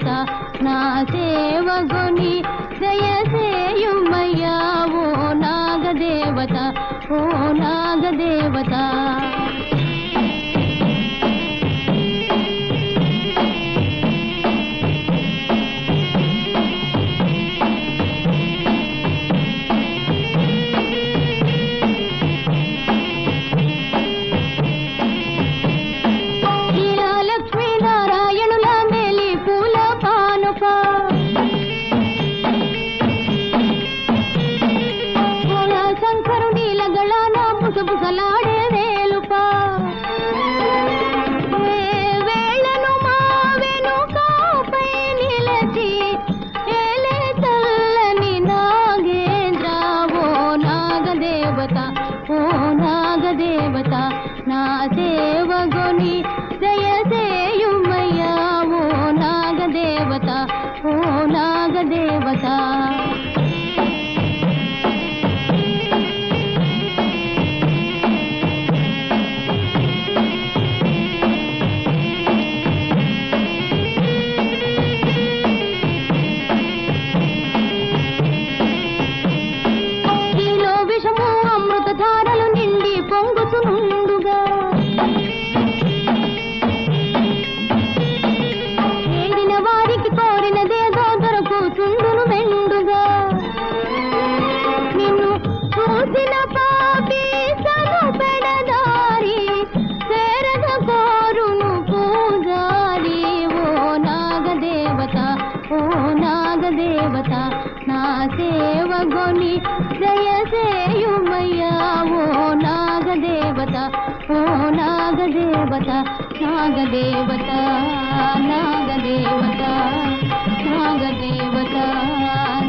నాగదేవత నా సేవగొని దయసేయుమయ్యా ఓ నాగదేవత ఓ నాగదేవత ఇలా లక్ష్మీనారాయణుల మేలి పూల పానుక పూల శంకరుని లగళాన బుసబుసలాడే వేలుప ఏ వేళను మా వెనుకపై నిలచి ఏలే చల్లని నాగేంద్ర ఓ నాగదేవత ఓ నాగదేవత నా సేవగొని దయసేయుమయ్యా ఓ నాగదేవత ఓ నాగదేవత నీలో విషము అమృత ధారలు నిండి పొంగుతునుండుగా ఏడిన వారికి కోరినదేదో దొరకుతుండును మెండుగా నిన్ను చూసిన పాపి సను పెడదారి చేరగ కోరును పూజారి ఓ నాగదేవత ఓ నాగదేవత నా సేవగొని దయసేయుమయ్యా ఓ నాగదేవత ఓ నాగదేవత నాగదేవత నాగదేవత నాగదేవత